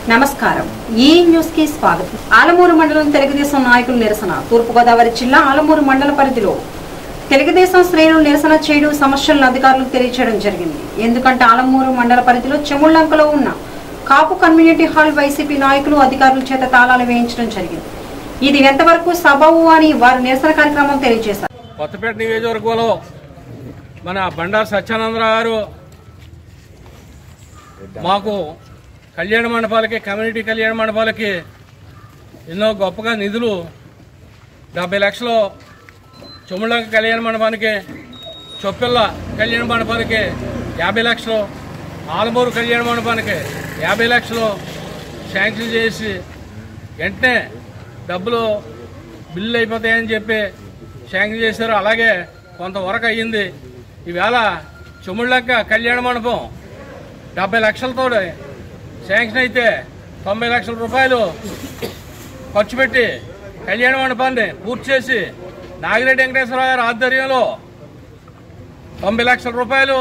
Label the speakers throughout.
Speaker 1: నమస్కారం ఈ న్యూస్ కి స్వాగతం ఆలమూరు మండలం తెలుగుదేశం నాయకుల నిరసన తూర్పుగోదావరి జిల్లా ఆలమూరు మండల పరిధిలో తెలుగుదేశం శ్రేణులు నిరసన చేయడం సమస్యలను అధికారులకు తెలియచేయడం జరిగింది ఎందుకంటే ఆలమూరు మండల పరిధిలో చెముళ్లంకలో ఉన్న కాపు కమ్యూనిటీ హాల్ వైసీపీ నాయకులు అధికారుల చేత తాళాలు వేయించడం జరిగింది ఇది ఎంతవరకు సబవు అని వారు నిరసన కార్యక్రమం తెలియజేశారు
Speaker 2: కొత్తపేట నియోజకవర్గంలో మన బండారు సత్యానందరావు గారు మాకు కళ్యాణ మండపాలకి కమ్యూనిటీ కళ్యాణ మండపాలకి ఎన్నో గొప్పగా నిధులు డెబ్బై లక్షలు చొమ్ముళ్ళంక కళ్యాణ మండపానికి చొప్పిల్ల కళ్యాణ మండపానికి యాభై లక్షలు ఆలమూరు కళ్యాణ మండపానికి యాభై లక్షలు శాంక్షన్ చేసి వెంటనే డబ్బులు బిల్లు అయిపోతాయని చెప్పి శాంక్షన్ చేశారు అలాగే కొంతవరకు అయ్యింది ఈవేళ చెముళ్ళంక కళ్యాణ మండపం డెబ్బై లక్షలతో శాంక్షన్ అయితే తొంభై లక్షల రూపాయలు ఖర్చు పెట్టి కళ్యాణ మండపాన్ని పూర్తి చేసి నాగిరెడ్డి వెంకటేశ్వరరావు గారి ఆధ్వర్యంలో తొంభై లక్షల రూపాయలు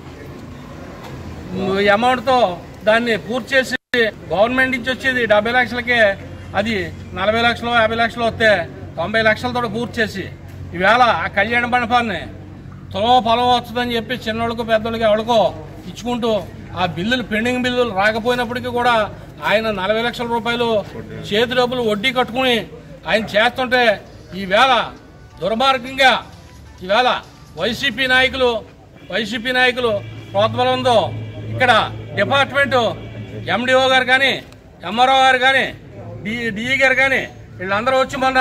Speaker 2: ఈ అమౌంట్తో దాన్ని పూర్తి చేసి గవర్నమెంట్ నుంచి వచ్చేది డెబ్బై లక్షలకే అది నలభై లక్షలు యాభై లక్షలు వస్తే తొంభై లక్షలతో పూర్తి చేసి ఈవేళ ఆ కళ్యాణ మండపాన్ని తులం పొలం వస్తుందని చెప్పి చిన్నోళ్ళకు పెద్దోళ్ళకి ఎవరికో ఇచ్చుకుంటూ ఆ బిల్లులు పెండింగ్ బిల్లులు రాకపోయినప్పటికీ కూడా ఆయన నలభై లక్షల రూపాయలు చేతి డబ్బులు వడ్డీ కట్టుకుని ఆయన చేస్తుంటే ఈవేళ దుర్మార్గంగా ఈవేళ వైసీపీ నాయకులు వైసీపీ నాయకులు ప్రోద్బలంతో ఇక్కడ డిపార్ట్మెంట్ ఎండిఓ గారు కానీ ఎంఆర్ఓ గారు కానీ డి డిఈ గారు కానీ వీళ్ళందరూ వచ్చి మొన్న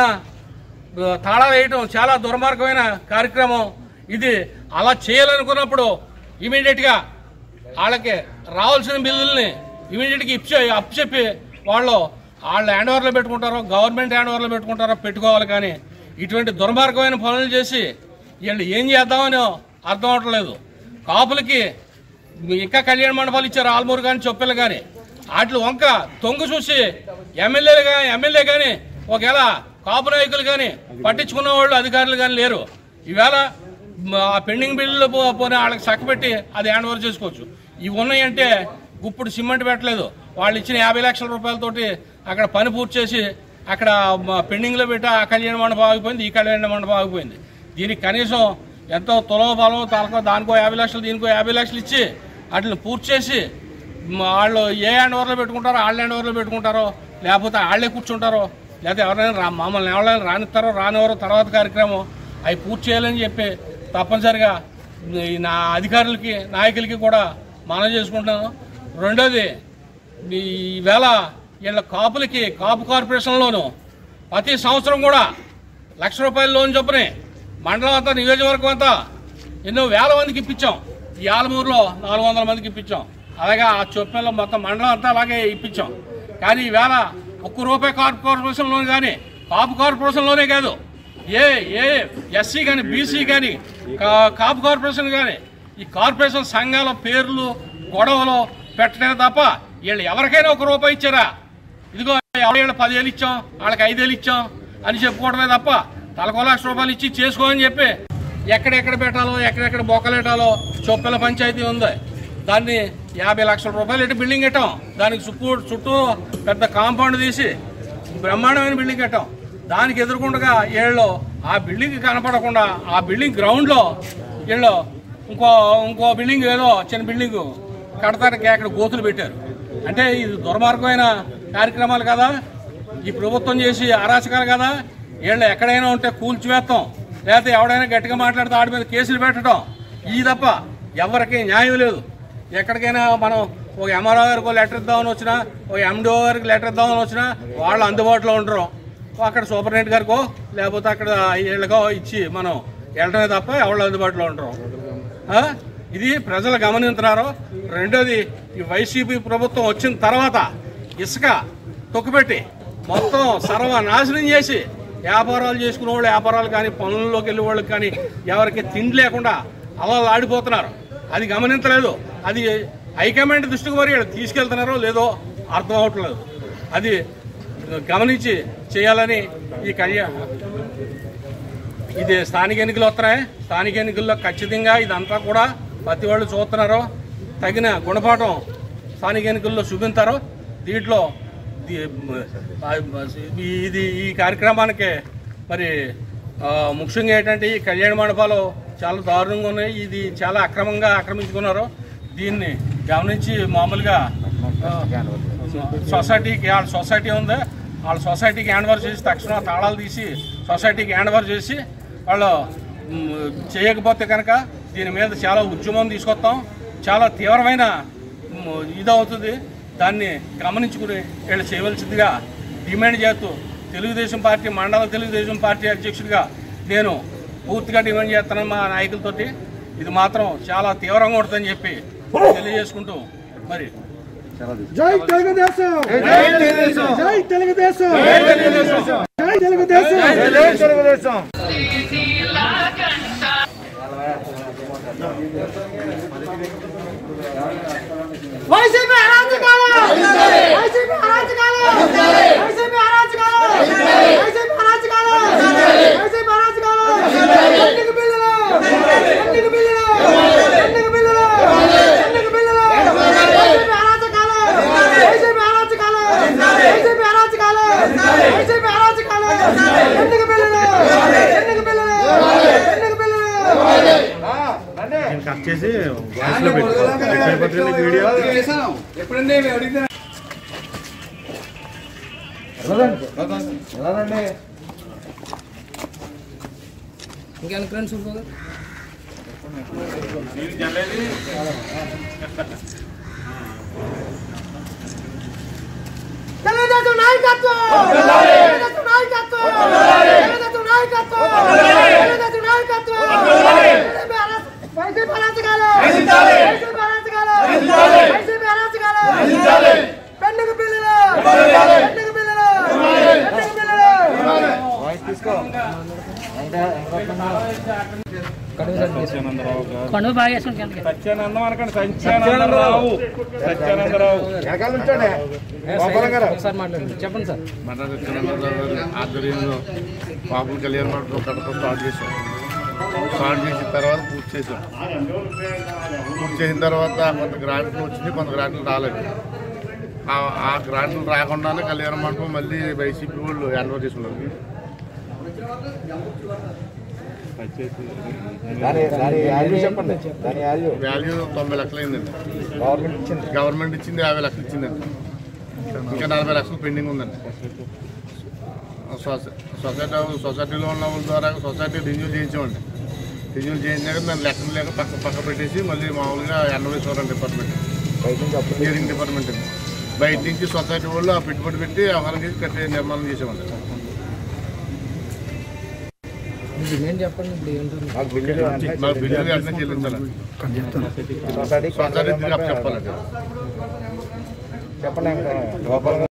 Speaker 2: తాళా వేయటం చాలా దుర్మార్గమైన కార్యక్రమం ఇది అలా చేయాలనుకున్నప్పుడు ఇమీడియట్ గా వాళ్ళకి రావాల్సిన బిల్లుల్ని ఇమీడియట్ గా ఇప్పి అప్పు చెప్పి వాళ్ళు వాళ్ళ హ్యాండ్ ఓవర్లో పెట్టుకుంటారో గవర్నమెంట్ హ్యాండ్ ఓవర్లో పెట్టుకుంటారో పెట్టుకోవాలి కానీ ఇటువంటి దుర్మార్గమైన పనులు చేసి వీళ్ళు ఏం చేద్దామని అర్థం అవట్లేదు కాపులకి ఇంకా కళ్యాణ మండపాలు ఇచ్చారు ఆల్మూరు కానీ చొప్పెలు కానీ వాటి వంక తొంగు చూసి ఎమ్మెల్యేలు కానీ ఎమ్మెల్యే కానీ ఒకవేళ కాపు నాయకులు కానీ పట్టించుకున్న వాళ్ళు అధికారులు కానీ లేరు ఈవేళ మ- ఆ పెండింగ్ బిల్లులు పో- పోనీ వాళ్ళకి చక్కబెట్టి అది హ్యాండ్ ఓవర్ చేసుకోవచ్చు ఇవి ఉన్నాయంటే ఇప్పుడు సిమెంట్ పెట్టలేదు వాళ్ళు ఇచ్చిన యాభై లక్షల రూపాయలతోటి అక్కడ పని పూర్తి చేసి అక్కడ మ- పెండింగ్లో పెట్టి ఆ కళ్యాణ మండపం ఆగిపోయింది ఈ కళ్యాణ మండపం ఆగిపోయింది దీనికి కనీసం ఎంతో తులం పొలం తలకో దానికో యాభై లక్షలు దీనికో యాభై లక్షలు ఇచ్చి వాటిని పూర్తి చేసి మ- వాళ్ళు ఏ హ్యాండ్ ఓవర్లో పెట్టుకుంటారో వాళ్ళ హ్యాండ్ ఓవర్లో పెట్టుకుంటారో లేకపోతే వాళ్ళే కూర్చుంటారో లేకపోతే ఎవరైనా రా మమ్మల్ని ఎవరైనా రానిస్తారో రానివ్వరో తర్వాత కార్యక్రమం అవి పూర్తి చేయాలని చెప్పి తప్పనిసరిగా ఈ నా అధికారులకి నాయకులకి కూడా మనం చేసుకుంటున్నాను రెండోది ఈ వేళ వీళ్ళ కాపులకి కాపు కార్పొరేషన్లోను ప్రతి సంవత్సరం కూడా లక్ష రూపాయల లోన్ చొప్పునే మండలం అంతా నియోజకవర్గం అంతా ఎన్నో వేల మందికి ఇప్పించాం ఈ ఆలమూరులో నాలుగు వందల మందికి ఇప్పించాం అలాగే ఆ చొప్పెల్లో మొత్తం మండలం అంతా అలాగే ఇప్పించాం కానీ ఈవేళ ఒక్క రూపాయి కార్పొ కార్పొరేషన్ లోన్ కానీ కాపు కార్పొరేషన్ లోనే కాదు ఏ ఏ ఎస్సీ కానీ బీసీ కానీ కాపు కార్పొరేషన్ కానీ ఈ కార్పొరేషన్ సంఘాల పేర్లు గొడవలు పెట్టడమే తప్ప వీళ్ళు ఎవరికైనా ఒక రూపాయి ఇచ్చారా ఇదిగో ఎవరు పదివేలు ఇచ్చాం వాళ్ళకి ఐదేళ్ళు ఇచ్చాం అని చెప్పుకోవడమే తప్ప తలకో లక్ష రూపాయలు ఇచ్చి చేసుకో అని చెప్పి ఎక్కడెక్కడ పెట్టాలో ఎక్కడెక్కడ బొక్కలెట్టాలో చొప్పెల పంచాయతీ ఉంది దాన్ని యాభై లక్షల రూపాయలు ఎట్టి బిల్డింగ్ కట్టాం దానికి చుట్టూ చుట్టూ పెద్ద కాంపౌండ్ తీసి బ్రహ్మాండమైన బిల్డింగ్ కట్టాం దానికి ఎదుర్కొండగా వీళ్ళు ఆ బిల్డింగ్ కనపడకుండా ఆ బిల్డింగ్ గ్రౌండ్లో వీళ్ళు ఇంకో ఇంకో బిల్డింగ్ ఏదో చిన్న బిల్డింగ్ కడతానికి అక్కడ గోతులు పెట్టారు అంటే ఇది దుర్మార్గమైన కార్యక్రమాలు కదా ఈ ప్రభుత్వం చేసి అరాచకాలు కదా వీళ్ళు ఎక్కడైనా ఉంటే కూల్చివేస్తాం లేకపోతే ఎవడైనా గట్టిగా మాట్లాడితే ఆడి మీద కేసులు పెట్టడం ఈ తప్ప ఎవరికి న్యాయం లేదు ఎక్కడికైనా మనం ఒక ఎంఆర్ఓ గారికి లెటర్ ఇద్దామని వచ్చినా ఒక ఎండిఓ గారికి లెటర్ ఇద్దామని వచ్చినా వాళ్ళు అందుబాటులో ఉండరు అక్కడ సూపరింటెండెంట్ గారికో లేకపోతే అక్కడ వీళ్ళకో ఇచ్చి మనం వెళ్ళడమే తప్ప ఎవరు అందుబాటులో ఉండరు ఆ? ఇది ప్రజలు గమనించున్నారు రెండోది ఈ వైసీపీ ప్రభుత్వం వచ్చిన తర్వాత ఇసుక తొక్కుపెట్టి మొత్తం సర్వనాశనం చేసి వ్యాపారాలు చేసుకునే వాళ్ళు వ్యాపారాలు కానీ పనుల్లోకి వెళ్ళే వాళ్ళకి కానీ ఎవరికి తిండి లేకుండా అలా ఆడిపోతున్నారు అది గమనించలేదు అది హైకమాండ్ దృష్టికి మరి వీళ్ళు తీసుకెళ్తున్నారో లేదో అర్థం అవట్లేదు అది గమనించి చేయాలని ఈ కళ్యాణ ఇది స్థానిక ఎన్నికలు వస్తున్నాయి స్థానిక ఎన్నికల్లో ఖచ్చితంగా ఇదంతా కూడా ప్రతి వాళ్ళు చూస్తున్నారు తగిన గుణపాఠం స్థానిక ఎన్నికల్లో చూపించారు దీంట్లో ది- ఆ, ఇది ఈ కార్యక్రమానికి మరి ఆ, ముఖ్యంగా ఏంటంటే ఈ కళ్యాణ మండపాలు చాలా దారుణంగా ఉన్నాయి ఇది చాలా అక్రమంగా ఆక్రమించుకున్నారు దీన్ని గమనించి మామూలుగా ఆ, సొసైటీకి వాళ్ళ సొసైటీ ఉంది వాళ్ళ సొసైటీకి హ్యాండ్ ఓవర్ చేసి తక్షణం ఆ తాళాలు తీసి సొసైటీకి హ్యాండ్ ఓవర్ చేసి వాళ్ళు మ్, చేయకపోతే కనుక దీని మీద చాలా ఉద్యమం తీసుకొస్తాం చాలా తీవ్రమైన మ్, ఇది అవుతుంది దాన్ని గమనించుకుని వీళ్ళు చేయవలసిందిగా డిమాండ్ చేస్తూ తెలుగుదేశం పార్టీ మండల తెలుగుదేశం పార్టీ అధ్యక్షుడిగా నేను పూర్తిగా డిమాండ్ చేస్తున్నాను మా నాయకులతోటి ఇది మాత్రం చాలా తీవ్రంగా ఉంటుందని చెప్పి తెలియజేసుకుంటూ మరి
Speaker 3: జై తెలుగుదేశం జై తెలుగుదేశం జై తెలుగుదేశం జై తెలుగుదేశం వైసీపీ అరాచకాలు వైసీపీ అరాచకాలు వైసీపీ అరాచకాలు వైసీపీ అరాచకాలు వైసీపీ అరాచకాలు ఎన్నిక బిల్లులు ఎన్నిక బిల్లులు ఎన్నిక బిల్లులు ఎన్నిక బిల్లులు వైసీపీ అరాచకాలు వైసీపీ అరాచకాలు వైసీపీ అరాచకాలు వైసీపీ అరాచకాలు ఎన్నిక బిల్లులు ఎన్నిక బిల్లులు ఎన్నిక బిల్లులు
Speaker 4: కట్ చేసి వాయిస్ లో పెట్టుకో వీడియో
Speaker 3: తెలుగుదేశం నాయకత్వం తెలుగుదేశం నాయకత్వం తెలుగుదేశం నాయకత్వం తెలుగుదేశం నాయకత్వం వైసీపీ అరాచకాలు వైసీపీ అరాచకాలు వైసీపీ అరాచకాలు పెండుకు బిల్లులు పెండుకు బిల్లులు పెండుకు బిల్లులు
Speaker 5: పండుగ బాగా చేసుకుంటాను
Speaker 2: సత్యానందం అనకండి సత్యానందరావు సత్యానందరావు
Speaker 5: ఒకసారి మాట్లాడండి చెప్పండి సార్
Speaker 4: మండల సత్యానందరావు గారి ఆధ్వర్యంలో పాపం కళ్యాణ మండపం కట్టడం స్టార్ట్ చేసాం స్టార్ట్ చేసిన తర్వాత పూర్తి చేసాం పూర్తి చేసిన తర్వాత కొంత గ్రాంట్లు వచ్చింది కొంత గ్రాంట్లు రాలేదు ఆ- ఆ గ్రాంట్లు రాకుండానే కళ్యాణ మండపం మళ్ళీ వైసీపీ వాళ్ళు హ్యాండ్ ఓవర్ చేసుకున్నారు
Speaker 6: దాని దాని వాల్యూ చెప్పండి దాని వాల్యూ
Speaker 4: వాల్యూ తొంభై లక్షలు అయిందండి
Speaker 6: గవర్నమెంట్ ఇచ్చింది
Speaker 4: గవర్నమెంట్ ఇచ్చింది యాభై లక్షలు ఇచ్చిందండి ఇంకా నలభై లక్షలు పెండింగ్ ఉందండి సొసై- సొసైటీ సొసైటీలో ఉన్న వాళ్ళ ద్వారా సొసైటీ రిన్యూల్ చేయించామండి రిన్యూల్ చేయించాక దాన్ని లెక్కలు లేక పక్క పక్క పెట్టేసి మళ్ళీ మామూలుగా ఎన్వై డిపార్ట్మెంట్
Speaker 6: బయట నుంచి అప్పుడు
Speaker 4: ఇంజనీరింగ్ డిపార్ట్మెంట్ అండి బయట నుంచి సొసైటీ వాళ్ళు ఆ పెట్టుబడి పెట్టి వ్యవహారం చేసి కట్టే నిర్మాణం చేసామండి
Speaker 5: డిమాండ్ చెప్పండి ఇప్పుడు ఏంటో
Speaker 6: మాకు బిల్లు అంటే
Speaker 4: మాకు బిల్లు వెంటనే చెల్లించాలి
Speaker 6: సొసైటీ
Speaker 4: సొసైటీ తిరిగి అప్పు చెప్పాలండి
Speaker 6: చెప్పండి ఇంకా గోపాల్